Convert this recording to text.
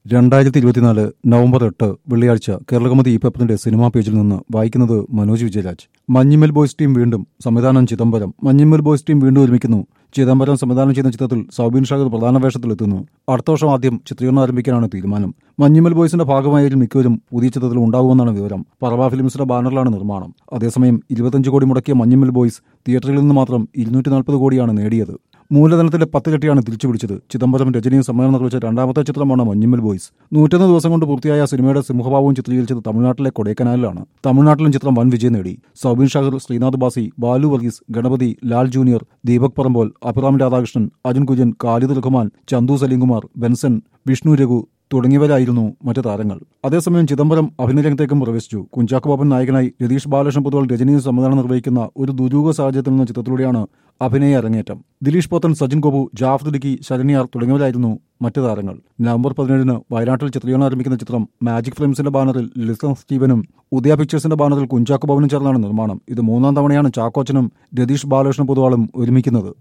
രണ്ടായിരത്തി ഇരുപത്തിനാല് നവംബർ എട്ട് വെള്ളിയാഴ്ച കേരളകൗമുദി ഈ പേപ്പറിന്റെ സിനിമാ പേജിൽ നിന്ന് വായിക്കുന്നത് മനോജ് വിജയരാജ് മഞ്ഞിമ്മൽ ബോയ്സ് ടീം വീണ്ടും സംവിധാനം ചിദംബരം മഞ്ഞിമ്മൽ ബോയ്സ് ടീം വീണ്ടും ഒരുമിക്കുന്നു ചിദംബരം സംവിധാനം ചെയ്യുന്ന ചിത്രത്തിൽ സൗബിൻ ഷാഗർ പ്രധാന വേഷത്തിലെത്തുന്നു അടുത്ത വർഷം ആദ്യം ചിത്രീകരണം ആരംഭിക്കാനാണ് തീരുമാനം മഞ്ഞിമ്മൽ ബോയ്സിന്റെ ഭാഗമായാലും മിക്കവരും പുതിയ ചിത്രത്തിൽ ഉണ്ടാകുമെന്നാണ് വിവരം പറവ ഫിലിംസിന്റെ ബാനറിലാണ് നിർമ്മാണം അതേസമയം ഇരുപത്തഞ്ച് കോടി മുടക്കിയ മഞ്ഞിമ്മൽ ബോയ്സ് തിയേറ്ററിൽ നിന്ന് മാത്രം ഇരുന്നൂറ്റി നാൽപ്പത് കോടിയാണ് നേടിയത് മൂലധനത്തിന്റെ പത്ത് കെട്ടിയാണ് തിരിച്ചു പിടിച്ചത് ചിദംബരം രജനിയും സമ്മേളനം നിർവഹിച്ച രണ്ടാമത്തെ ചിത്രമാണ് മഞ്ഞിമ്മൽ ബോയ്സ് നൂറ്റൊന്ന് ദിവസം കൊണ്ട് പൂർത്തിയായ സിനിമയുടെ സിംഹഭാവവും ചിത്രീകരിച്ചത് തമിഴ്നാട്ടിലെ കൊടൈക്കനാലിലാണ് തമിഴ്നാട്ടിലും ചിത്രം വൻ വിജയം നേടി സൗബിൻ ഷാഗർ ശ്രീനാഥ് ബാസി ബാലു വർഗീസ് ഗണപതി ലാൽ ജൂനിയർ ദീപക് പറമ്പോൽ അഭിറാം രാധാകൃഷ്ണൻ അജുൻ കുര്യൻ ഖാലിദ് റഹ്മാൻ ചന്തു സലീംകുമാർ ബെൻസൻ വിഷ്ണു രഘു തുടങ്ങിയവരായിരുന്നു മറ്റ് താരങ്ങൾ അതേസമയം ചിദംബരം അഭിനയരംഗത്തേക്കും പ്രവേശിച്ചു കുഞ്ചാക്കോ ബാബൻ നായകനായി രതീഷ് ബാലകൃഷ്ണൻ പൊതുവാൾ രജനിയും സംവിധാനം നിർവഹിക്കുന്ന ഒരു ദുരൂഹ സാഹചര്യത്തിൽ നിന്ന ചിത്രത്തിലൂടെയാണ് അഭിനയ അരങ്ങേറ്റം ദിലീഷ് പോത്തൻ സജിൻ ഗോപു ജാഫർ ഇടുക്കി ശരണ്യാർ തുടങ്ങിയവരായിരുന്നു മറ്റ് താരങ്ങൾ നവംബർ പതിനേഴിന് വയനാട്ടിൽ ചിത്രീകരണം ആരംഭിക്കുന്ന ചിത്രം മാജിക് ഫിലിംസിന്റെ ബാനറിൽ ലിസൺ സ്റ്റീവനും ഉദയ പിക്ചേഴ്സിന്റെ ബാനറിൽ കുഞ്ചാക്കോ ബാബനും ചേർന്നാണ് നിർമ്മാണം ഇത് മൂന്നാം തവണയാണ് ചാക്കോച്ചനും രതീഷ് ബാലകൃഷ്ണൻ പൊതുവാളും ഒരുമിക്കുന്നത്